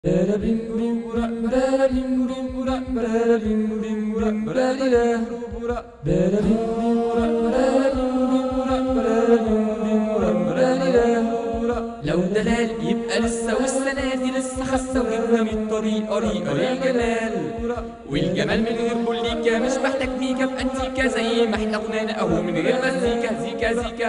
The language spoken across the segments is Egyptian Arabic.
لو دلال يبقى لسه والسنة دي لسه خاسة وجبنا من الطريق طريقة للجمال والجمال من غير بوليكا مش محتاج ميكا بأنتيكا زي ما احنا غنانا اهو من غير مزيكا زيكا زيكا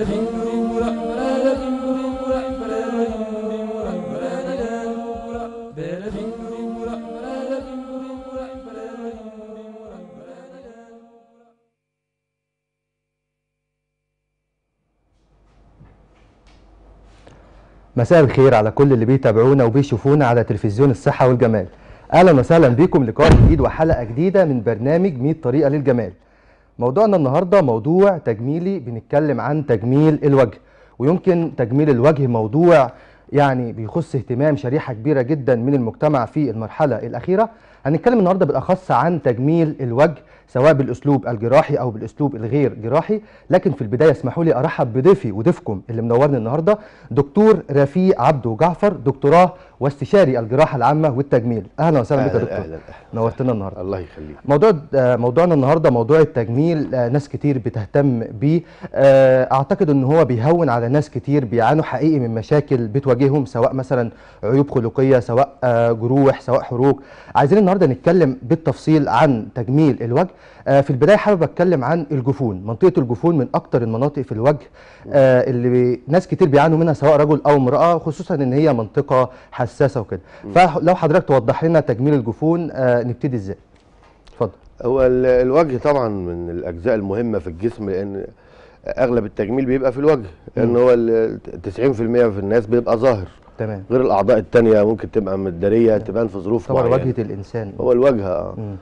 مساء الخير على كل اللي بيتابعونا وبيشوفونا على تلفزيون الصحة والجمال أهلا وسهلا بكم لقاء جديد وحلقة جديدة من برنامج 100 طريقة للجمال موضوعنا النهاردة موضوع تجميلي بنتكلم عن تجميل الوجه ويمكن تجميل الوجه موضوع يعني بيخص اهتمام شريحة كبيرة جدا من المجتمع في المرحلة الأخيرة هنتكلم النهاردة بالأخص عن تجميل الوجه سواء بالأسلوب الجراحي أو بالأسلوب الغير جراحي لكن في البداية اسمحوا لي أرحب بضيفي وضيفكم اللي منورني النهاردة دكتور رفيق عبده جعفر دكتوراه واستشاري الجراحة العامة والتجميل أهلا وسهلا بك يا اهلا دكتور اهلا اهلا نورتنا النهاردة الله يخليك موضوع آه، موضوعنا النهارده موضوع التجميل آه، ناس كتير بتهتم بيه آه، اعتقد ان هو بيهون على ناس كتير بيعانوا حقيقي من مشاكل بتواجههم سواء مثلا عيوب خلقيه سواء آه، جروح سواء حروق عايزين النهارده نتكلم بالتفصيل عن تجميل الوجه آه، في البدايه حابب اتكلم عن الجفون منطقه الجفون من اكتر المناطق في الوجه آه، اللي بي- ناس كتير بيعانوا منها سواء رجل او امراه خصوصا ان هي منطقه حساسه وكده فلو حضرتك توضح لنا تجميل الجفون آه، نبتدي ازاي اتفضل هو ال- الوجه طبعا من الاجزاء المهمه في الجسم لان اغلب التجميل بيبقى في الوجه لان هو ال 90% في الناس بيبقى ظاهر تمام غير الاعضاء التانية ممكن تبقى متداريه تبان في ظروف طبعا معينه واجهه الانسان هو الوجه اه مم.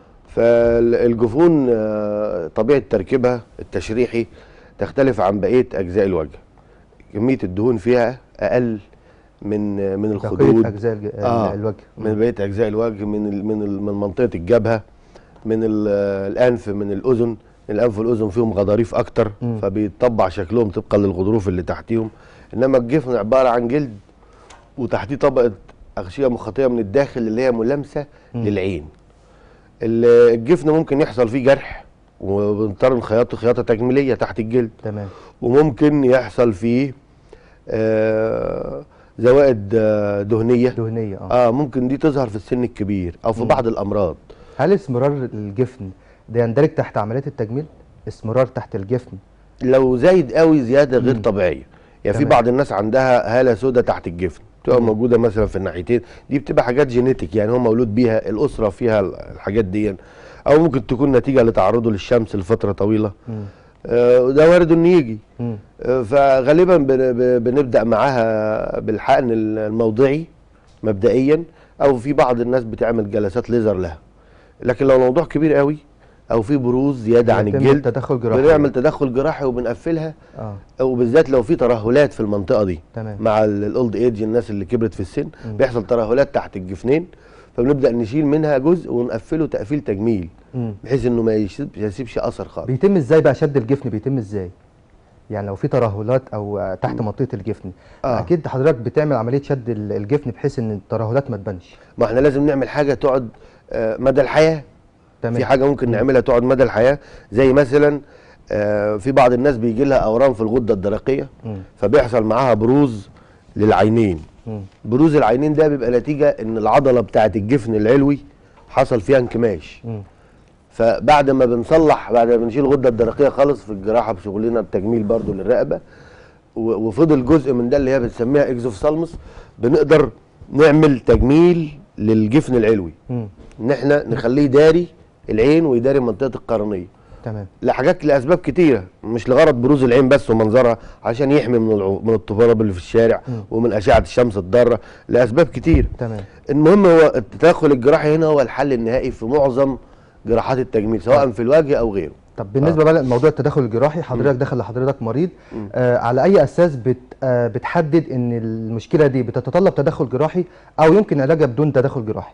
فالجفون آه، طبيعه تركيبها التشريحي تختلف عن بقيه اجزاء الوجه كميه الدهون فيها اقل من من بقيه الخدود اجزاء الج... آه، الوجه من بقيه اجزاء الوجه من ال من ال من منطقه الجبهه من ال- الانف من الاذن الانف والاذن فيهم غضاريف اكتر مم. فبيطبع شكلهم طبقا للغضروف اللي تحتيهم انما الجفن عباره عن جلد وتحتيه طبقه اغشيه مخاطيه من الداخل اللي هي ملامسه مم. للعين ال- الجفن ممكن يحصل فيه جرح وبنضطر نخيطه خياطه تجميليه تحت الجلد تمام وممكن يحصل فيه آه زوائد آه دهنيه دهنيه اه اه ممكن دي تظهر في السن الكبير او في مم. بعض الامراض هل اسمرار الجفن ده يندرج تحت عمليات التجميل اسمرار تحت الجفن لو زايد قوي زياده غير مم. طبيعيه يعني في تمام. بعض الناس عندها هاله سوداء تحت الجفن بتبقى مم. موجوده مثلا في الناحيتين دي بتبقى حاجات جينيتك يعني هو مولود بيها الاسره فيها الحاجات دي او ممكن تكون نتيجه لتعرضه للشمس لفتره طويله مم. آه وده وارد انه يجي مم. آه فغالبا بن- ب- بنبدا معاها بالحقن الموضعي مبدئيا او في بعض الناس بتعمل جلسات ليزر لها لكن لو الموضوع كبير قوي او في بروز زياده عن يتم الجلد تدخل جراحي بنعمل تدخل جراحي وبنقفلها اه وبالذات لو في ترهلات في المنطقه دي تمام مع الاولد ايج الناس اللي كبرت في السن مم. بيحصل ترهلات تحت الجفنين فبنبدا نشيل منها جزء ونقفله تقفيل تجميل مم. بحيث انه ما يسيب- ما يسيبش اثر خالص بيتم ازاي بقى شد الجفن بيتم ازاي يعني لو في ترهلات او آه، تحت منطقه الجفن آه. اكيد حضرتك بتعمل عمليه شد ال- الجفن بحيث ان الترهلات ما تبانش ما احنا لازم نعمل حاجه تقعد آه، مدى الحياه تمام في حاجه ممكن مم. نعملها تقعد مدى الحياه زي مثلا آه، في بعض الناس بيجي لها اورام في الغده الدرقيه مم. فبيحصل معاها بروز للعينين مم. بروز العينين ده بيبقى نتيجه ان العضله بتاعه الجفن العلوي حصل فيها انكماش مم. فبعد ما بنصلح بعد ما بنشيل الغده الدرقيه خالص في الجراحه بشغلنا التجميل برضو للرقبه و- وفضل جزء من ده اللي هي بنسميها اكزوفثالموس بنقدر نعمل تجميل للجفن العلوي مم. ان احنا نخليه يداري العين ويداري منطقه القرنيه تمام لحاجات لاسباب كتيره مش لغرض بروز العين بس ومنظرها عشان يحمي من العو... من الطباب اللي في الشارع مم. ومن اشعه الشمس الضاره لاسباب كتير تمام المهم هو التدخل الجراحي هنا هو الحل النهائي في معظم جراحات التجميل سواء في الوجه او غيره طب بالنسبه بقى لموضوع التدخل الجراحي حضرتك دخل لحضرتك مريض آه على اي اساس بت آه بتحدد ان المشكله دي بتتطلب تدخل جراحي او يمكن علاجها بدون تدخل جراحي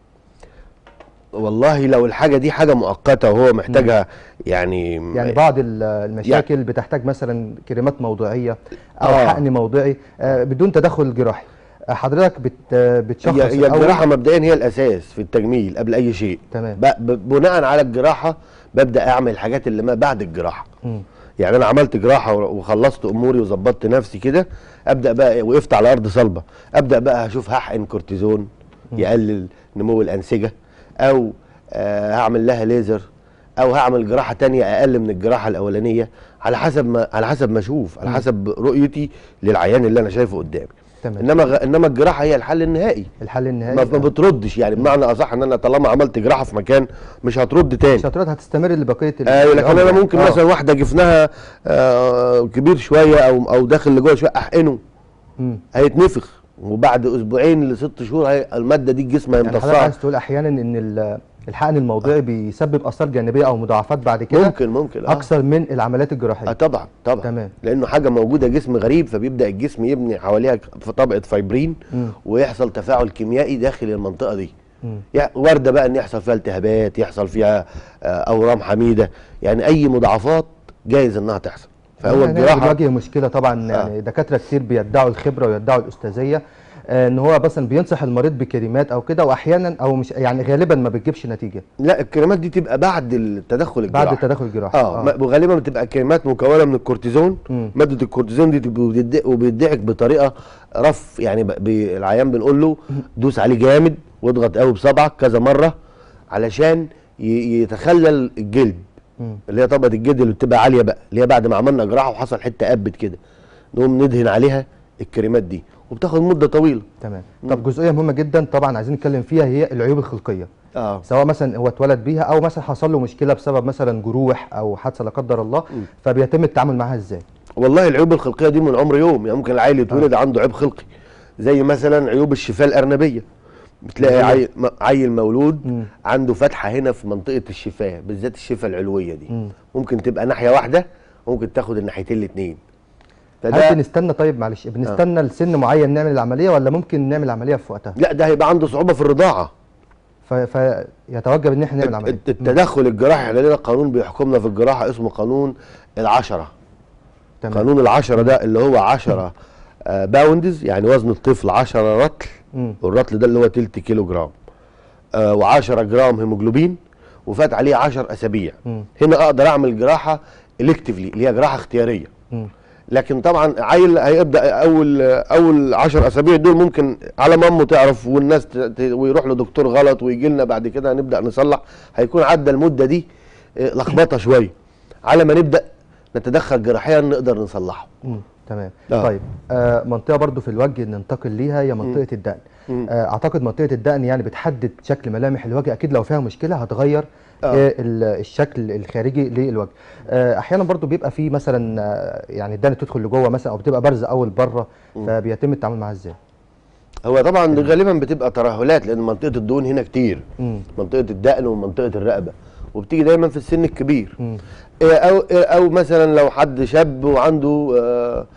والله لو الحاجه دي حاجه مؤقته وهو محتاجها يعني يعني بعض ال- المشاكل بتحتاج مثلا كريمات موضعيه او آه. حقن موضعي آه بدون تدخل جراحي آه، حضرتك بت آه، بتشخص هي هي الأول. الجراحه مبدئيا هي الاساس في التجميل قبل اي شيء تمام. ب- ب- بناء على الجراحه ببدا اعمل الحاجات اللي ما بعد الجراحه مم. يعني انا عملت جراحه و- وخلصت اموري وظبطت نفسي كده ابدا بقى وقفت على ارض صلبه ابدا بقى هشوف هحقن كورتيزون يقلل نمو الانسجه او آه هعمل لها ليزر او هعمل جراحه تانية اقل من الجراحه الاولانيه على حسب ما على حسب ما اشوف على حسب رؤيتي للعيان اللي انا شايفه قدامي تمام انما غ... انما الجراحه هي الحل النهائي الحل النهائي ما, ما بتردش يعني بمعنى اصح ان انا طالما عملت جراحه في مكان مش هترد تاني الشطرات هتستمر لبقيه ال- ايوه لكن العمر انا يعني. ممكن آه. مثلا واحده جفنها آه كبير شويه او او داخل لجوه شويه احقنه مم. هيتنفخ وبعد اسبوعين لست شهور هي الماده دي الجسم يعني حضرتك هيمتصها عايز تقول احيانا ان ال- الحقن الموضعي بيسبب اثار جانبيه او مضاعفات بعد كده ممكن ممكن اه, اكثر من العمليات الجراحيه آه طبعا طبعا تمام. لانه حاجه موجوده جسم غريب فبيبدا الجسم يبني حواليها في طبقه فايبرين مم. ويحصل تفاعل كيميائي داخل المنطقه دي مم. يع- وارده بقى ان يحصل فيها التهابات يحصل فيها آه، اورام حميده يعني اي مضاعفات جايز انها تحصل فهو يعني الجراحه بيواجه مشكله طبعا يعني دكاتره كتير بيدعوا الخبره ويدعوا الاستاذيه آه، ان هو مثلا بينصح المريض بكلمات او كده واحيانا او مش يعني غالبا ما بتجيبش نتيجه لا الكريمات دي تبقى بعد التدخل الجراحي بعد التدخل الجراحي اه, آه. وغالبا بتبقى كريمات مكونه من الكورتيزون مم. ماده الكورتيزون دي تبقى بتدق- وبيدعك بطريقه رف يعني ب- ب- العيان بنقول له دوس عليه جامد واضغط قوي بصبعك كذا مره علشان ي- يتخلل الجلد مم. اللي هي طبقه الجلد اللي بتبقى عاليه بقى اللي هي بعد ما عملنا جراحه وحصل حته قبت كده نقوم ندهن عليها الكريمات دي وبتاخد مده طويله تمام طب جزئيه مهمه جدا طبعا عايزين نتكلم فيها هي العيوب الخلقيه اه سواء مثلا هو اتولد بيها او مثلا حصل له مشكله بسبب مثلا جروح او حادثه لا قدر الله فبيتم التعامل معاها ازاي والله العيوب الخلقيه دي من عمر يوم يعني ممكن العيل يتولد عنده عيب خلقي زي مثلا عيوب الشفاه الارنبيه بتلاقي عيل, م- عيل مولود مم. عنده فتحه هنا في منطقه الشفاه بالذات الشفاه العلويه دي مم. ممكن تبقى ناحيه واحده ممكن تاخد الناحيتين الاثنين هل بنستنى طيب معلش بنستنى لسن معين نعمل العمليه ولا ممكن نعمل العمليه في وقتها لا ده هيبقى عنده صعوبه في الرضاعه ف... فيتوجب ان احنا نعمل عمليه الت- التدخل الجراحي احنا لنا قانون بيحكمنا في الجراحه اسمه قانون العشره تمام قانون العشرة ده اللي هو عشرة آه، باوندز يعني وزن الطفل 10 رطل مم. والرطل ده اللي هو تلت كيلو جرام آه و10 جرام هيموجلوبين وفات عليه 10 اسابيع مم. هنا اقدر اعمل جراحه الكتفلي اللي هي جراحه اختياريه مم. لكن طبعا عيل هيبدا اول اول 10 اسابيع دول ممكن على ما امه تعرف والناس ت- ت- ويروح لدكتور غلط ويجي لنا بعد كده نبدا نصلح هيكون عدى المده دي آه، لخبطه شويه على ما نبدا نتدخل جراحيا نقدر نصلحه مم. تمام آه. طيب آه منطقه برضو في الوجه ننتقل ليها هي منطقه الدقن مم. آه اعتقد منطقه الدقن يعني بتحدد شكل ملامح الوجه اكيد لو فيها مشكله هتغير آه. آه. ال- الشكل الخارجي للوجه آه احيانا برضو بيبقى في مثلا آه يعني الدقن تدخل لجوه مثلا او بتبقى بارزه اول بره فبيتم التعامل معاها ازاي هو طبعا دي غالبا بتبقى ترهلات لان منطقه الدهون هنا كتير مم. منطقه الدقن ومنطقه الرقبه وبتيجي دايما في السن الكبير مم. إيه او إيه او مثلا لو حد شاب وعنده آه،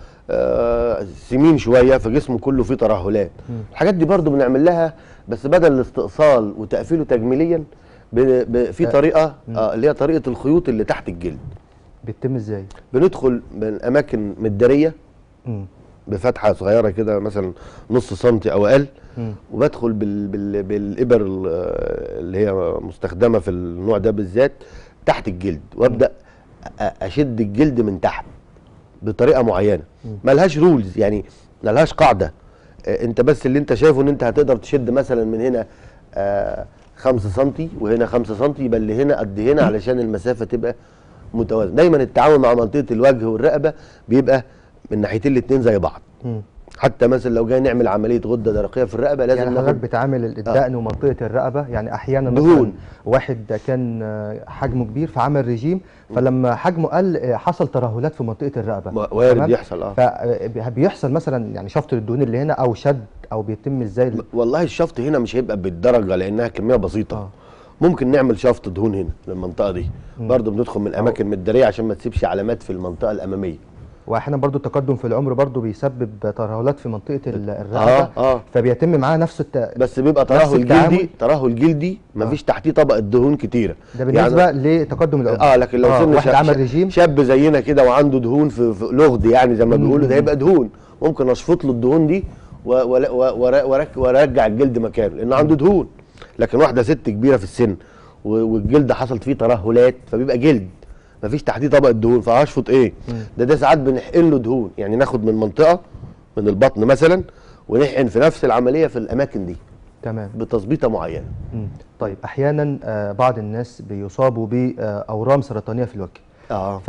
آه، سمين شويه فجسمه كله فيه ترهلات الحاجات دي برضو بنعمل لها بس بدل الاستئصال وتقفيله تجميليا ب- ب- في طريقه آه، اللي هي طريقه الخيوط اللي تحت الجلد بيتم ازاي بندخل من اماكن مداريه مم. بفتحه صغيره كده مثلا نص سنتي او اقل مم. وبدخل بال بال بالابر ال- اللي هي مستخدمه في النوع ده بالذات تحت الجلد وابدا أ- اشد الجلد من تحت بطريقه معينه ملهاش رولز يعني ملهاش قاعده آه، انت بس اللي انت شايفه ان انت هتقدر تشد مثلا من هنا آه، خمسة سنتي وهنا خمسة سنتي يبقى اللي هنا قد هنا علشان المسافه تبقى متوازنه دايما التعامل مع منطقه الوجه والرقبه بيبقى من ناحيتين الاتنين زي بعض مم. حتى مثلا لو جاي نعمل عمليه غده درقيه في الرقبه لازم يعني حضرتك ناخد بتعامل الدقن ومنطقه الرقبه يعني احيانا دهون. مثلا واحد كان آه، حجمه كبير فعمل ريجيم فلما حجمه قل آه، حصل ترهلات في منطقه الرقبه و- وارد تمام؟ يحصل، آه. فبيحصل مثلا يعني شفط الدهون اللي هنا او شد او بيتم ازاي والله الشفط هنا مش هيبقى بالدرجه لانها كميه بسيطه آه. آه. ممكن نعمل شفط دهون هنا للمنطقه دي برضه بندخل من الاماكن مداريه عشان ما تسيبش علامات في المنطقه الاماميه واحيانا برضو التقدم في العمر برضو بيسبب ترهلات في منطقه ال- الرقبه اه اه فبيتم معاه نفس الت... بس بيبقى نفس ترهل التعامل؟ جلدي ترهل جلدي مفيش تحتيه طبقه دهون كتيره ده بالنسبه يعني لتقدم العمر اه لكن لو سن واحد شاب, عمل شاب- ريجيم شاب زينا كده وعنده دهون في, في لغد يعني زي ما بيقولوا ده هيبقى دهون ممكن اشفط له الدهون دي و- ولا- و- ورا- ورك- وارجع الجلد مكانه لانه عنده دهون لكن واحده ست كبيره في السن و- والجلد حصلت فيه ترهلات فبيبقى جلد مفيش تحتيه طبقه دهون فهشفط ايه ده ده ساعات بنحقن له دهون يعني ناخد من منطقه من البطن مثلا ونحقن في نفس العمليه في الاماكن دي تمام بتظبيطه معينه مم. طيب احيانا آه، بعض الناس بيصابوا باورام سرطانيه في الوجه اه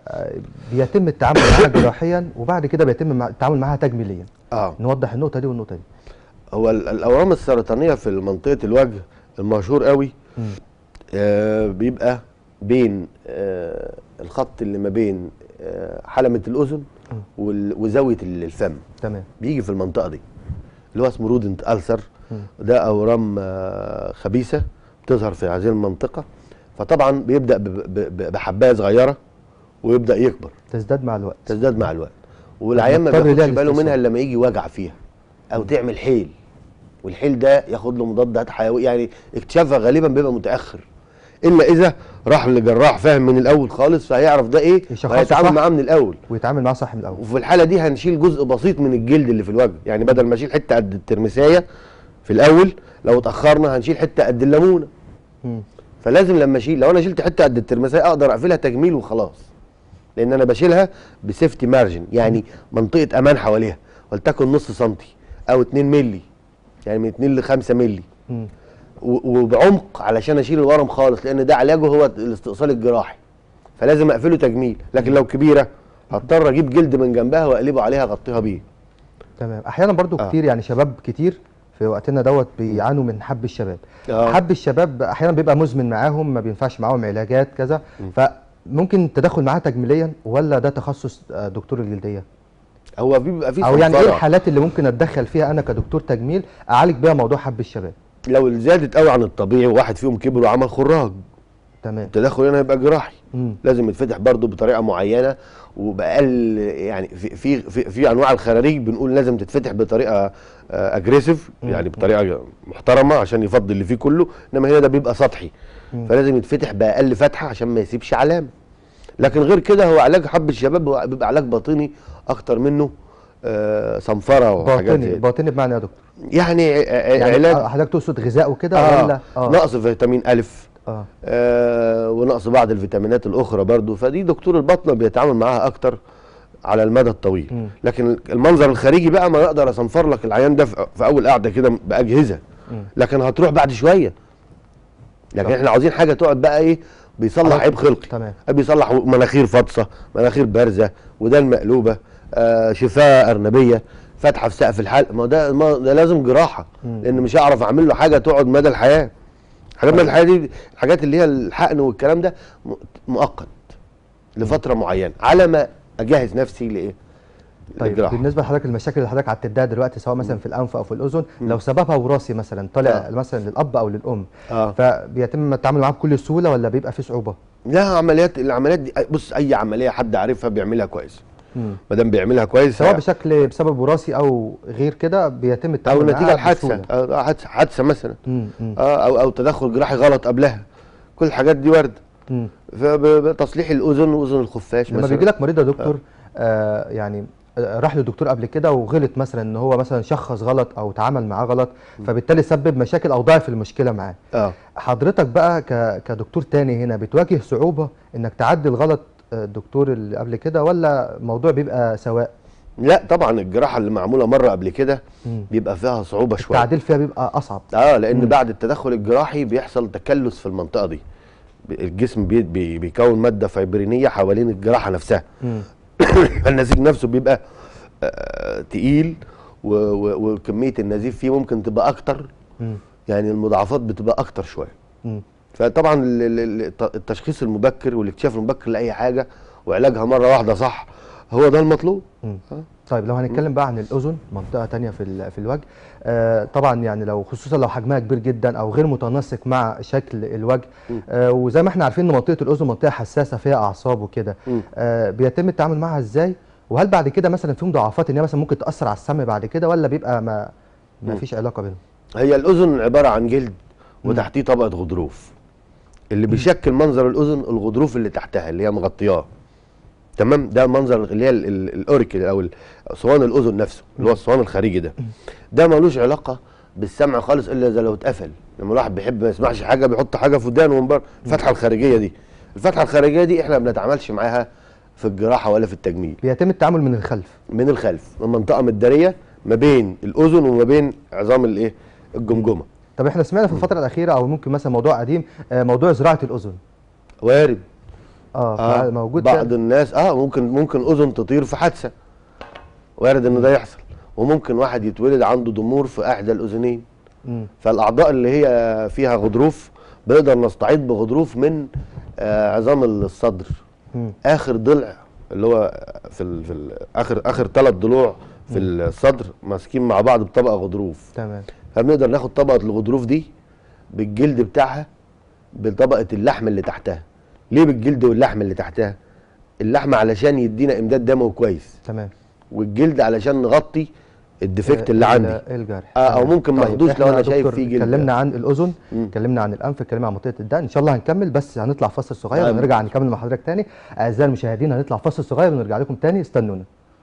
فبيتم التعامل معاها جراحيا وبعد كده بيتم مع- التعامل معاها تجميليا اه نوضح النقطه دي والنقطه دي هو ال- الاورام السرطانيه في منطقه الوجه المشهور قوي مم. آه بيبقى بين آه الخط اللي ما بين آه حلمه الاذن وال- وزاويه ال- الفم تمام بيجي في المنطقه دي اللي هو اسمه رودنت ألسر مم. ده اورام آه خبيثه بتظهر في هذه المنطقه فطبعا بيبدا ب- ب- ب- بحبايه صغيره ويبدا يكبر تزداد مع الوقت تزداد مع الوقت والعيان ما بنضطر بياخدش لها باله الاستئصال. منها الا لما يجي وجع فيها او تعمل حيل والحيل ده ياخد له مضادات حيويه يعني اكتشافها غالبا بيبقى متاخر الا اذا راح لجراح فاهم من الاول خالص فهيعرف ده ايه يشخصه وهيتعامل صح. معاه من الاول ويتعامل معاه صح من الاول وفي الحاله دي هنشيل جزء بسيط من الجلد اللي في الوجه يعني بدل ما اشيل حته قد الترمسايه في الاول لو اتاخرنا هنشيل حته قد الليمونه مم. فلازم لما اشيل لو انا شلت حته قد الترمسايه اقدر اقفلها تجميل وخلاص لان انا بشيلها بسيفتي مارجن يعني منطقه امان حواليها ولتكن نص سنتي او 2 مللي يعني من 2 ل 5 مللي مم. و- وبعمق علشان اشيل الورم خالص لان ده علاجه هو الاستئصال الجراحي فلازم اقفله تجميل لكن لو كبيره هضطر اجيب جلد من جنبها واقلبه عليها اغطيها بيه تمام احيانا برضو آه. كتير يعني شباب كتير في وقتنا دوت بيعانوا من حب الشباب آه. حب الشباب احيانا بيبقى مزمن معاهم ما بينفعش معاهم علاجات كذا فممكن التدخل معاه تجميليا ولا ده تخصص آه، دكتور الجلديه هو بيبقى فيه او يعني ايه صنفرة. الحالات اللي ممكن اتدخل فيها انا كدكتور تجميل اعالج بيها موضوع حب الشباب لو زادت قوي عن الطبيعي وواحد فيهم كبر وعمل خراج تمام التدخل هنا يبقى جراحي مم. لازم يتفتح برضه بطريقه معينه وباقل يعني في في في, في انواع الخراريج بنقول لازم تتفتح بطريقه اجريسيف يعني بطريقه محترمه عشان يفضي اللي فيه كله انما هنا ده بيبقى سطحي فلازم يتفتح باقل فتحه عشان ما يسيبش علامه لكن غير كده هو علاج حب الشباب هو بيبقى علاج باطني اكتر منه آه، صنفره وحاجات باطني زي باطني بمعنى يا دكتور يعني ع- ع- يعني علاج آه، حضرتك تقصد غذاء وكده آه ولا نقص فيتامين الف اه آه ونقص بعض الفيتامينات الاخرى برضو فدي دكتور البطنه بيتعامل معاها اكتر على المدى الطويل مم. لكن المنظر الخارجي بقى ما اقدر اصنفر لك العيان ده في في اول قعده كده باجهزه مم. لكن هتروح بعد شويه لكن طب. احنا عاوزين حاجه تقعد بقى ايه بيصلح حضرتك- عيب خلقي تمام. بيصلح مناخير فاطسه مناخير بارزه ودان مقلوبه آه شفاه ارنبيه فتحه في سقف الحلق ما ده ما ده لازم جراحه مم. لان مش هعرف اعمل له حاجه تقعد مدى الحياه حاجات مدى الحياه دي الحاجات اللي هي الحقن والكلام ده م- مؤقت لفتره معينه على ما اجهز نفسي لايه طيب للجراحة. بالنسبه لحضرتك المشاكل اللي حضرتك هتديها دلوقتي سواء مثلا في الانف او في الاذن لو سببها وراثي مثلا طالع آه. مثلا للاب او للام آه. فبيتم التعامل معاه بكل سهوله ولا بيبقى في صعوبه؟ لا عمليات العمليات دي بص اي عمليه حد عارفها بيعملها كويس مم. ما دام بيعملها كويس سواء ه- بشكل بسبب وراثي او غير كده بيتم التعامل او نتيجه معاه الحادثه بسهولة. آه، حادثه حادثه مثلا مم. مم. اه او او تدخل جراحي غلط قبلها كل الحاجات دي وارده مم. فتصليح الاذن واذن الخفاش لما مثلا بيجي لك مريض يا دكتور آه يعني آه، راح لدكتور قبل كده وغلط مثلا ان هو مثلا شخص غلط او تعامل معاه غلط فبالتالي سبب مشاكل او ضعف المشكله معاه اه حضرتك بقى ك... كدكتور تاني هنا بتواجه صعوبة انك تعدل غلط آه، الدكتور اللي قبل كده ولا الموضوع بيبقى سواء لا طبعا الجراحه اللي معموله مره قبل كده مم. بيبقى فيها صعوبه شويه التعديل فيها بيبقى اصعب اه لان بعد التدخل الجراحي بيحصل تكلس في المنطقه دي ب- الجسم بي بي بيكون ماده فيبرينيه حوالين الجراحه نفسها مم. فالنسيج نفسه بيبقى آه تقيل و- و- وكميه النزيف فيه ممكن تبقى اكتر مم. يعني المضاعفات بتبقى اكتر شويه مم. فطبعا ال- ال- ال- الت- التشخيص المبكر والاكتشاف المبكر لاي حاجه وعلاجها مره واحده صح هو ده المطلوب مم. آه. طيب لو هنتكلم بقى عن الاذن منطقه تانية في ال- في الوجه آه طبعا يعني لو خصوصا لو حجمها كبير جدا او غير متناسق مع شكل الوجه آه وزي ما احنا عارفين ان منطقه الاذن منطقه حساسه فيها اعصاب وكده مم. آه بيتم التعامل معها ازاي وهل بعد كده مثلا في مضاعفات ان هي مثلا ممكن تاثر على السمع بعد كده ولا بيبقى ما ما فيش علاقه بينهم هي الاذن عباره عن جلد وتحتيه طبقه غضروف اللي بيشكل منظر الاذن الغضروف اللي تحتها اللي هي مغطياه تمام ده منظر اللي هي ال- ال- الاوريكل او ال- صوان الاذن نفسه اللي هو الصوان الخارجي ده ده ملوش علاقه بالسمع خالص الا اذا لو اتقفل لما الواحد بيحب ما يسمعش حاجه بيحط حاجه في ودانه من بره الفتحه الخارجيه دي الفتحه الخارجيه دي احنا ما بنتعاملش معاها في الجراحه ولا في التجميل بيتم التعامل من الخلف من الخلف من منطقه مداريه ما بين الاذن وما بين عظام الايه الجمجمه طب احنا سمعنا في الفتره الاخيره او ممكن مثلا موضوع قديم آه، موضوع زراعه الاذن وارد اه, آه موجود بعض الناس اه ممكن ممكن اذن تطير في حادثه وارد ان ده يحصل وممكن واحد يتولد عنده ضمور في احدى الاذنين مم. فالاعضاء اللي هي فيها غضروف بنقدر نستعيد بغضروف من آه عظام الصدر مم. اخر ضلع اللي هو في ال في ال اخر اخر ثلاث ضلوع في الصدر ماسكين مع بعض بطبقه غضروف تمام فبنقدر ناخد طبقه الغضروف دي بالجلد بتاعها بطبقه اللحم اللي تحتها ليه بالجلد واللحم اللي تحتها اللحم علشان يدينا امداد دموي كويس تمام والجلد علشان نغطي الديفكت آه، اللي ال- عندي الجرح آه، أو تمام. ممكن ما طيب، أخدوش إحنا لو يا أنا شايف دكتور فيه جلد. اتكلمنا عن الاذن مم. اتكلمنا عن الانف اتكلمنا عن منطقه الدقن ان شاء الله هنكمل بس هنطلع فاصل صغير نعم. ونرجع نكمل مع حضرتك تاني اعزائي المشاهدين هنطلع فاصل صغير ونرجع لكم تاني استنونا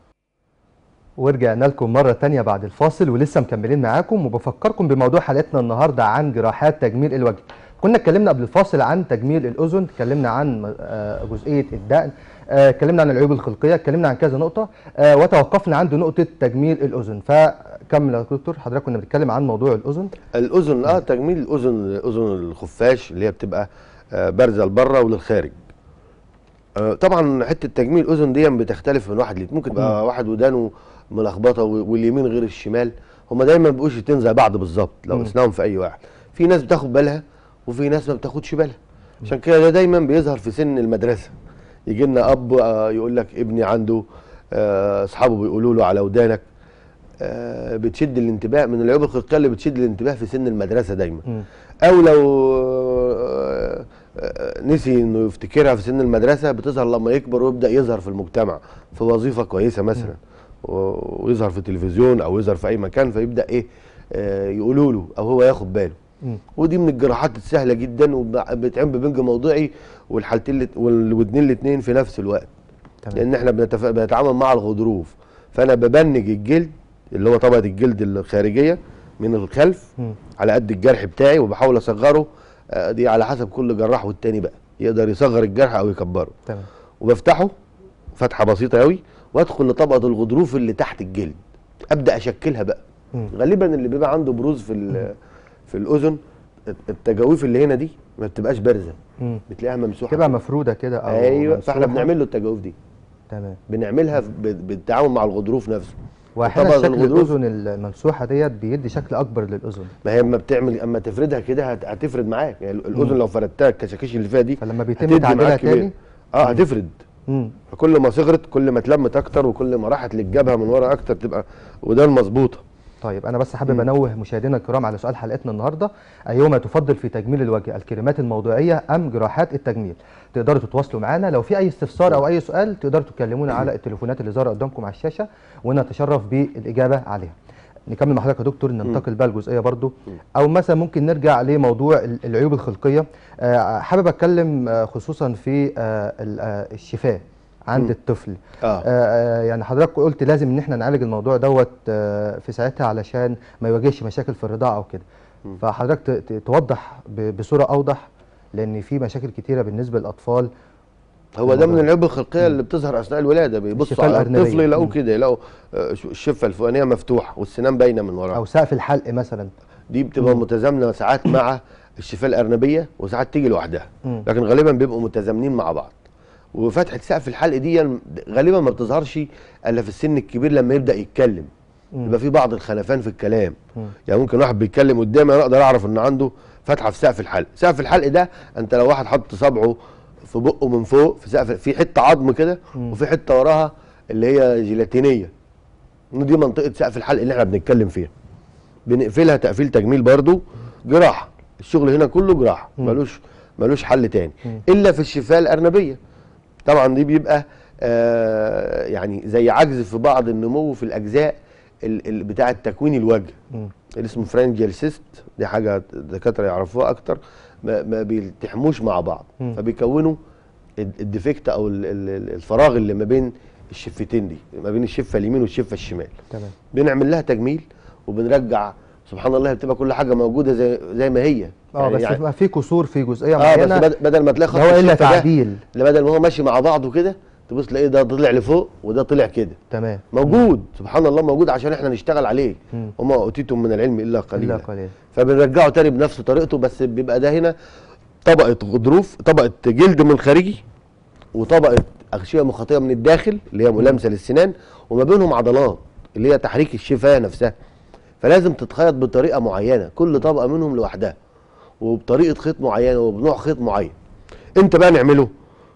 ورجعنا لكم مرة تانية بعد الفاصل ولسه مكملين معاكم وبفكركم بموضوع حلقتنا النهاردة عن جراحات تجميل الوجه كنا اتكلمنا قبل الفاصل عن تجميل الأذن اتكلمنا عن آه، جزئية الدقن آه، اتكلمنا عن العيوب الخلقية اتكلمنا عن كذا نقطة آه، وتوقفنا عند نقطة تجميل الأذن فكمل يا دكتور حضرتك كنا بنتكلم عن موضوع الأذن الاذن اه تجميل الاذن اذن الخفاش اللي هي بتبقى آه بارزه لبره وللخارج آه طبعا حته تجميل الاذن دي بتختلف من واحد للتاني ممكن يبقى واحد ودانه ملخبطه و- واليمين غير الشمال هما دايما ما بيبقوش اتنين زي بعض بالظبط لو مم. قسناهم في اي واحد في ناس بتاخد بالها وفي ناس ما بتاخدش بالها عشان كده ده دايما بيظهر في سن المدرسه يجي لنا اب آه يقول لك ابني عنده آه، اصحابه بيقولوا له على ودانك آه، بتشد الانتباه من العيوب الخلقيه اللي بتشد الانتباه في سن المدرسه دايما مم. او لو آه، آه، نسي انه يفتكرها في سن المدرسه بتظهر لما يكبر ويبدا يظهر في المجتمع في وظيفه كويسه مثلا و- ويظهر في التلفزيون او يظهر في اي مكان فيبدا ايه آه، يقولوا له او هو ياخد باله مم. ودي من الجراحات السهله جدا وبتعمل ببنج موضعي والحالتين الات- والودنين الاثنين في نفس الوقت تمام لان احنا بنتف... بنتعامل مع الغضروف فانا ببنج الجلد اللي هو طبقه الجلد الخارجيه من الخلف مم. على قد الجرح بتاعي وبحاول اصغره آه، دي على حسب كل جراح والتاني بقى يقدر يصغر الجرح او يكبره تمام وبفتحه فتحه بسيطه قوي وادخل لطبقه الغضروف اللي تحت الجلد ابدا اشكلها بقى مم. غالبا اللي بيبقى عنده بروز في ال- في الاذن التجاويف اللي هنا دي ما بتبقاش بارزه مم. بتلاقيها ممسوحه تبقى كده. مفرودة كده أو ايوه فاحنا ممسوحة. بنعمل له التجاويف دي تمام بنعملها ب- بالتعاون مع الغضروف نفسه واحيانا طبقة شكل الغضروف- الاذن الممسوحه ديت بيدي شكل اكبر للاذن ما هي اما بتعمل اما تفردها كده هت- هتفرد معاك يعني الاذن لو فردتها الكشاكيش اللي فيها دي فلما بيتم هتدي تعديلها معاك كبير. تاني اه هتفرد مم. فكل ما صغرت كل ما اتلمت اكتر وكل ما راحت للجبهه من ورا اكتر تبقى وده المظبوطه طيب انا بس حابب انوه مشاهدينا الكرام على سؤال حلقتنا النهارده ايهما تفضل في تجميل الوجه الكريمات الموضوعيه ام جراحات التجميل تقدروا تتواصلوا معنا لو في اي استفسار او اي سؤال تقدروا تكلمونا على التليفونات اللي ظاهره قدامكم على الشاشه ونتشرف بالاجابه عليها نكمل مع حضرتك يا دكتور ننتقل بقى الجزئيه برضو او مثلا ممكن نرجع لموضوع ال- العيوب الخلقيه آه، حابب اتكلم آه، خصوصا في آه، ال- آه، الشفاه عند الطفل اه آه، يعني حضرتك قلت لازم ان احنا نعالج الموضوع دوت آه، في ساعتها علشان ما يواجهش مشاكل في الرضاعه او كده فحضرتك ت- ت- توضح ب- بصوره اوضح لان في مشاكل كتيره بالنسبه للاطفال هو ده من العيوب الخلقيه اللي بتظهر اثناء الولاده بيبصوا الشفاه على الأرنبية. الطفل يلاقوه مم. كده يلاقوا آه، ش- الشفه الفوقانيه مفتوحه والسنان باينه من وراه او سقف الحلق مثلا دي بتبقى متزامنه ساعات مع الشفاه الارنبيه وساعات تيجي لوحدها مم. لكن غالبا بيبقوا متزامنين مع بعض وفتحه سقف الحلق دي غالبا ما بتظهرش الا في السن الكبير لما يبدا يتكلم مم. يبقى في بعض الخلفان في الكلام مم. يعني ممكن واحد بيتكلم قدامي انا اقدر اعرف ان عنده فتحه في سقف الحلق سقف الحلق ده انت لو واحد حط صبعه في بقه من فوق في سقف في حته عظم كده مم. وفي حته وراها اللي هي جيلاتينيه إن دي منطقه سقف الحلق اللي احنا بنتكلم فيها بنقفلها تقفيل تجميل برضو جراحه الشغل هنا كله جراحه مم. ملوش ملوش حل تاني مم. الا في الشفاه الارنبيه طبعا دي بيبقى آه يعني زي عجز في بعض النمو في الاجزاء ال- ال- بتاعه تكوين الوجه مم. اللي اسمه فرانجيال سيست دي حاجه الدكاتره يعرفوها اكتر ما, ما بيلتحموش مع بعض مم. فبيكونوا الد- الديفكت او ال- ال- الفراغ اللي ما بين الشفتين دي ما بين الشفه اليمين والشفه الشمال تمام بنعمل لها تجميل وبنرجع سبحان الله بتبقى كل حاجه موجوده زي زي ما هي اه بس يعني بيبقى في كسور في جزئيه اه بس معينه بدل, بدل ما تلاقي خط اللي هو الا الشفة ده تعديل اللي بدل ما هو ماشي مع بعضه كده تبص تلاقيه ده طلع لفوق وده طلع كده تمام موجود سبحان الله موجود عشان احنا نشتغل عليه مم. وما اوتيتم من العلم الا الا قليلا قليل فبنرجعه تاني بنفس طريقته بس بيبقى ده هنا طبقه غضروف طبقه جلد من خارجي وطبقه اغشيه مخاطيه من الداخل اللي هي ملامسه للسنان وما بينهم عضلات اللي هي تحريك الشفاه نفسها فلازم تتخيط بطريقه معينه كل طبقه منهم لوحدها وبطريقه خيط معينه وبنوع خيط معين امتى بقى نعمله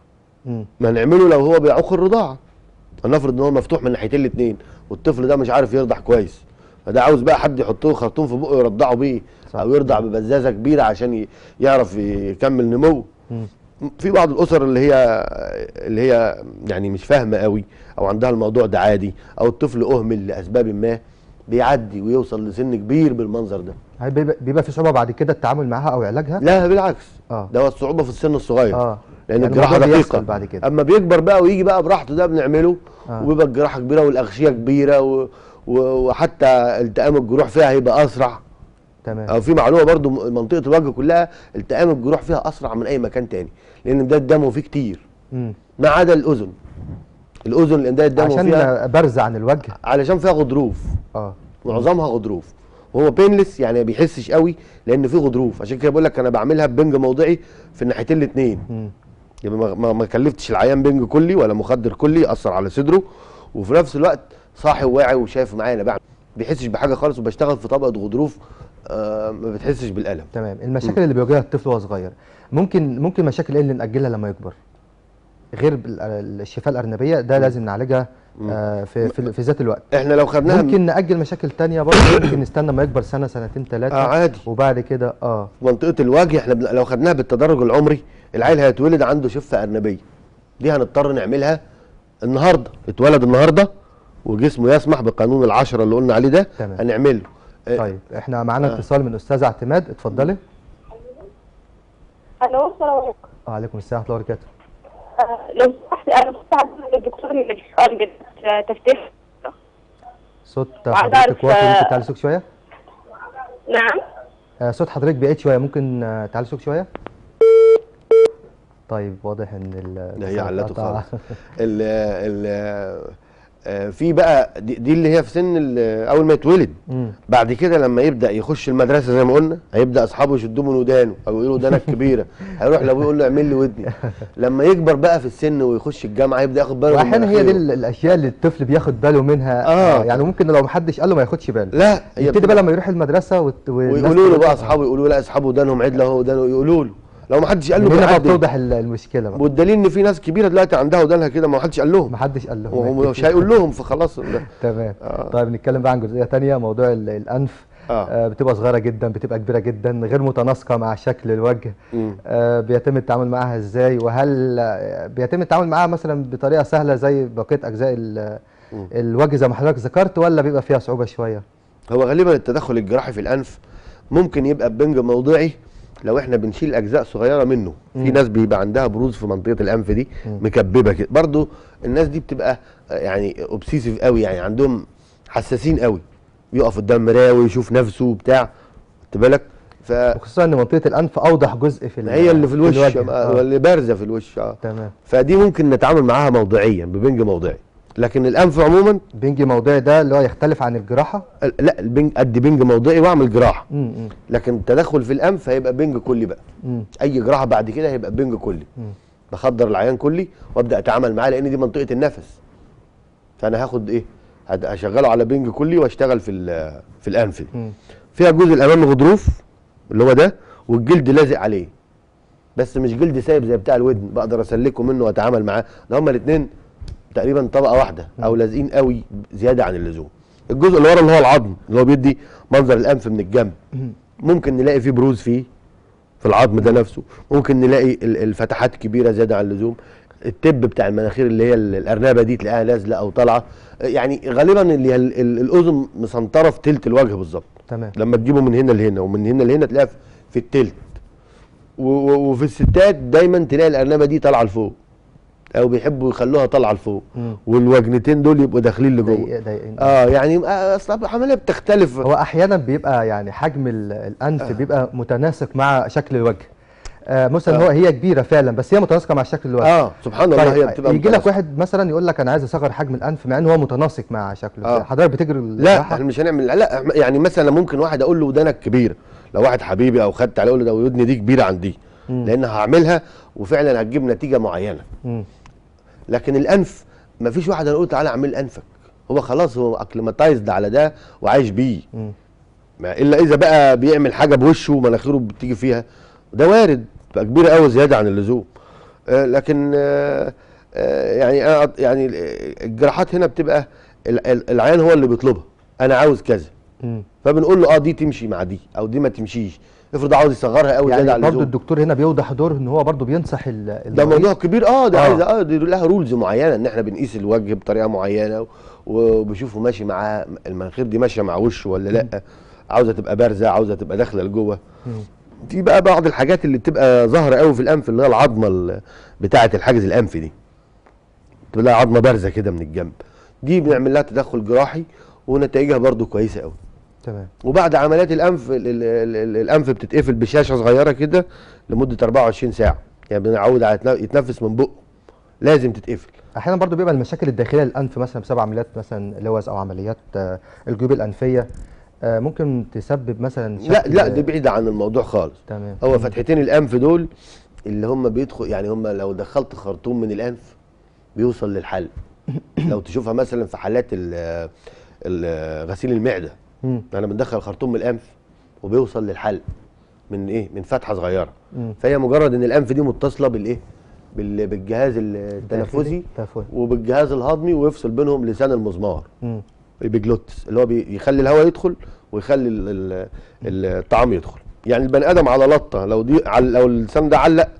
مم. ما نعمله لو هو بيعوق الرضاعه هنفرض ان هو مفتوح من ناحيتين الاثنين والطفل ده مش عارف يرضع كويس فده عاوز بقى حد يحط له خرطوم في بقه يرضعه بيه صح. او يرضع ببزازه كبيره عشان ي- يعرف يكمل نموه مم. في بعض الاسر اللي هي اللي هي يعني مش فاهمه قوي او عندها الموضوع ده عادي او الطفل اهمل لاسباب ما بيعدي ويوصل لسن كبير بالمنظر ده هل بيبقى, بيبقى في صعوبه بعد كده التعامل معاها او علاجها لا بالعكس اه ده هو الصعوبه في السن الصغير اه لان يعني الجراحه الموضوع دقيقه بيسهل بعد كده. اما بيكبر بقى ويجي بقى براحته ده بنعمله آه. وبيبقى الجراحه كبيره والاغشيه كبيره و... و... وحتى التئام الجروح فيها هيبقى اسرع تمام او في معلومه برضو م- منطقه الوجه كلها التئام الجروح فيها اسرع من اي مكان تاني لان ده الدم فيه كتير مم. ما عدا الاذن الاذن لان ده الدم فيها عشان برز عن الوجه علشان فيها غضروف اه معظمها غضروف وهو بينلس يعني ما بيحسش قوي لان فيه غضروف عشان كده بقول لك انا بعملها ببنج موضعي في الناحيتين الاثنين مم. يبقى ما- ما, ما كلفتش العيان بنج كلي ولا مخدر كلي ياثر على صدره وفي نفس الوقت صاحي وواعي وشايف معايا انا بعمل ما بيحسش بحاجه خالص وبشتغل في طبقه غضروف آه ما بتحسش بالالم تمام المشاكل اللي بيواجهها الطفل وهو صغير ممكن ممكن مشاكل ايه اللي ناجلها لما يكبر غير بال- الشفاه الارنبيه ده لازم نعالجها آه في في, في ذات الوقت احنا لو خدناها ممكن ناجل مشاكل تانية برضه ممكن نستنى ما يكبر سنه سنتين ثلاثه آه عادي. وبعد كده اه في منطقه الوجه احنا بن- لو خدناها بالتدرج العمري العيل هيتولد عنده شفه ارنبيه دي هنضطر نعملها النهارده اتولد النهارده وجسمه يسمح بقانون العشرة اللي قلنا عليه ده تمام. هنعمله آه، طيب احنا معانا اتصال من استاذه اعتماد اتفضلي الو السلام عليكم وعليكم السلام ورحمه الله وبركاته آه، لو سمحت انا كنت عايزه الدكتور اللي سؤال جدا آه، تفتيح صوت وعايزة حضرتك أعرف، واطي آه، ممكن تعلي صوتك شويه نعم آه، صوت حضرتك بعيد شويه ممكن آه، تعلي صوتك شويه طيب واضح ان ال ده هي الاتصال علته اتقطع. خالص ال ال آه، في بقى دي, دي اللي هي في سن ال- اول ما يتولد مم. بعد كده لما يبدا يخش المدرسه زي ما قلنا هيبدا اصحابه يشدوه من ودانه او يقولوا ودانك كبيره هيروح لابوه يقول له اعمل لي ودني لما يكبر بقى في السن ويخش الجامعه يبدا ياخد باله من واحيانا هي دي مناخيره. ال- الاشياء اللي الطفل بياخد باله منها آه. يعني ممكن لو محدش قال له ما ياخدش باله لا هي يبتدي بتبقى- بقى لما يروح المدرسه وت... والناس ويقولوا له تقول بقى اصحابه يقولوا لا اصحابه ودانهم عدله اهو ودانه يقولوا له لو ما حدش قال له من هنا بقى بيعدل. بتوضح ال- المشكله بقى والدليل ان في ناس كبيره دلوقتي عندها ودانها كده ما حدش قال لهم ما حدش قال لهم وهو مش هيقول لهم فخلاص ده. تمام آه. طيب نتكلم بقى عن جزئيه تانية موضوع ال- الانف آه. آه بتبقى صغيره جدا بتبقى كبيره جدا غير متناسقه مع شكل الوجه مم. آه بيتم التعامل معاها ازاي وهل آه، بيتم التعامل معاها مثلا بطريقه سهله زي بقيه اجزاء ال- الوجه زي ما حضرتك ذكرت ولا بيبقى فيها صعوبه شويه هو غالبا التدخل الجراحي في الانف ممكن يبقى ببنج موضعي لو احنا بنشيل اجزاء صغيره منه في ناس بيبقى عندها بروز في منطقه الانف دي مكببه كده برضو الناس دي بتبقى آه، يعني اوبسيسيف قوي يعني عندهم حساسين قوي يقف قدام مرايه ويشوف نفسه وبتاع خدت بالك فهي وخصوصا ان منطقه الانف اوضح جزء في ال- اللي في الوش الوجه. آه. آه. اللي بارزه في الوش اه تمام فدي ممكن نتعامل معاها موضعيا ببنج موضعي لكن الانف عموما بنج موضعي ده اللي هو يختلف عن الجراحه لا البنج ادي بنج موضعي واعمل جراحه امم لكن التدخل في الانف هيبقى بنج كلي بقى امم اي جراحه بعد كده هيبقى بنج كلي مم. بخدر العيان كلي وابدا اتعامل معاه لان دي منطقه النفس فانا هاخد ايه هد- هشغله على بنج كلي واشتغل في ال- في الانف دي. مم. فيها الجزء الامامي غضروف اللي هو ده والجلد لازق عليه بس مش جلد سايب زي بتاع الودن بقدر اسلكه منه واتعامل معاه ده هما الاثنين تقريبا طبقه واحده او لازقين قوي زياده عن اللزوم الجزء اللي ورا اللي هو العظم اللي هو بيدي منظر الانف من الجنب ممكن نلاقي فيه بروز فيه في العظم ده نفسه ممكن نلاقي ال- الفتحات كبيره زياده عن اللزوم التب بتاع المناخير اللي هي ال- الارنبه دي تلاقيها نازله او طالعه يعني غالبا اللي هي ال- ال- الاذن مسنطره في تلت الوجه بالظبط تمام لما تجيبه من هنا لهنا ومن هنا لهنا تلاقيها في- في التلت و- و- وفي الستات دايما تلاقي الارنبه دي طالعه لفوق او بيحبوا يخلوها طالعه لفوق مم. والوجنتين دول يبقوا داخلين لجوه ضيق- ضيقين. اه يعني آه، اصل العمليه بتختلف هو احيانا بيبقى يعني حجم ال- الانف بيبقى متناسق مع شكل الوجه آه مثلا آه. هو هي كبيره فعلا بس هي متناسقه مع شكل الوجه اه سبحان الله هي بتبقى يجي لك متناسقة. واحد مثلا يقول لك انا عايز اصغر حجم الانف مع ان هو متناسق مع شكله آه. حضرتك بتجري لا الراحة؟ احنا مش هنعمل لا إحنا- يعني مثلا ممكن واحد اقول له ودانك كبيره لو واحد حبيبي او خدت عليه اقول له ده ودني دي كبيره عندي لان هعملها وفعلا هتجيب نتيجه معينه مم. لكن الانف ما فيش واحد هنقول تعالى اعمل انفك هو خلاص هو اكليماتايزد على ده وعايش بيه مم. ما الا اذا بقى بيعمل حاجه بوشه ومناخيره بتيجي فيها ده وارد تبقى كبيره قوي زياده عن اللزوم آه لكن آه آه يعني أنا يعني الجراحات هنا بتبقى ال- ال- العيان هو اللي بيطلبها انا عاوز كذا مم. فبنقول له اه دي تمشي مع دي او دي ما تمشيش افرض عاوز يصغرها قوي زياده يعني عن برضه اللزوم الدكتور هنا بيوضح دور ان هو برضه بينصح ال- ده المريض. موضوع كبير اه ده آه. عايز اه دي لها رولز معينه ان احنا بنقيس الوجه بطريقه معينه وبشوفه ماشي معاه المناخير دي ماشيه مع وشه ولا لا عاوزه تبقى بارزه عاوزه تبقى داخله لجوه مم. في بقى بعض الحاجات اللي بتبقى ظاهره قوي في الانف اللي هي العظمه ال- بتاعه الحاجز الانفي دي تبقى لها عظمه بارزه كده من الجنب دي بنعمل لها تدخل جراحي ونتائجها برضو كويسه قوي تمام وبعد عمليات الانف ال- ال- ال- الانف بتتقفل بشاشه صغيره كده لمده 24 ساعه يعني بنعود على يتن- يتنفس من بقه لازم تتقفل احيانا برضه بيبقى المشاكل الداخليه للانف مثلا بسبب عمليات مثلا لوز او عمليات آه، الجيوب الانفيه آه، ممكن تسبب مثلا لا شكل- لا دي بعيده عن الموضوع خالص تمام هو فتحتين الانف دول اللي هم بيدخل يعني هم لو دخلت خرطوم من الانف بيوصل للحلق لو تشوفها مثلا في حالات ال- ال- غسيل المعده مم. انا بندخل خرطوم من الانف وبيوصل للحلق من ايه من فتحه صغيره مم. فهي مجرد ان الانف دي متصله بالايه بال- بالجهاز التنفسي تنفسي. وبالجهاز الهضمي ويفصل بينهم لسان المزمار مم. البيجلوتس اللي هو بيخلي الهواء يدخل ويخلي ال- ال- ال- الطعام يدخل يعني البني ادم على لطه لو دي عل- لو اللسان ده علق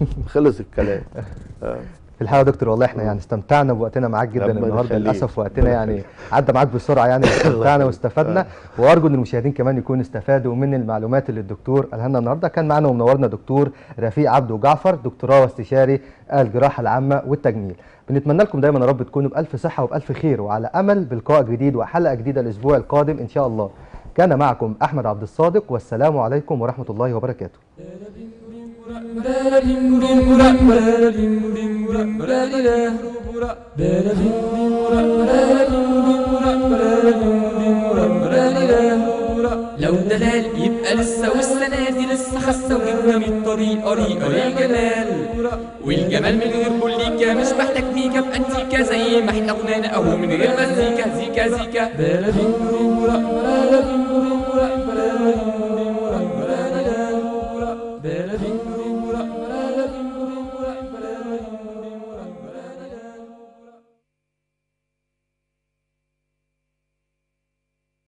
خلص الكلام آه. في الحقيقه يا دكتور والله احنا يعني استمتعنا بوقتنا معاك جدا ربنا النهارده يخليك. للاسف وقتنا ربنا يعني يخليك. عدى معاك بسرعه يعني استمتعنا واستفدنا وارجو ان المشاهدين كمان يكونوا استفادوا من المعلومات اللي الدكتور قالها لنا النهارده كان معانا ومنورنا دكتور رفيق عبده جعفر دكتوراه واستشاري الجراحه العامه والتجميل بنتمنى لكم دايما يا رب تكونوا بالف صحه وبالف خير وعلى امل بلقاء جديد وحلقه جديده الاسبوع القادم ان شاء الله كان معكم احمد عبد الصادق والسلام عليكم ورحمه الله وبركاته لو دلال يبقى لسه والسنة دي لسه خاسة وجبنا من الطريق طريقة للجمال والجمال من غير بوليكا مش محتاج ميكا بأنتيكا زي ما احنا غنانا اهو من غير مزيكا زيكا زيكا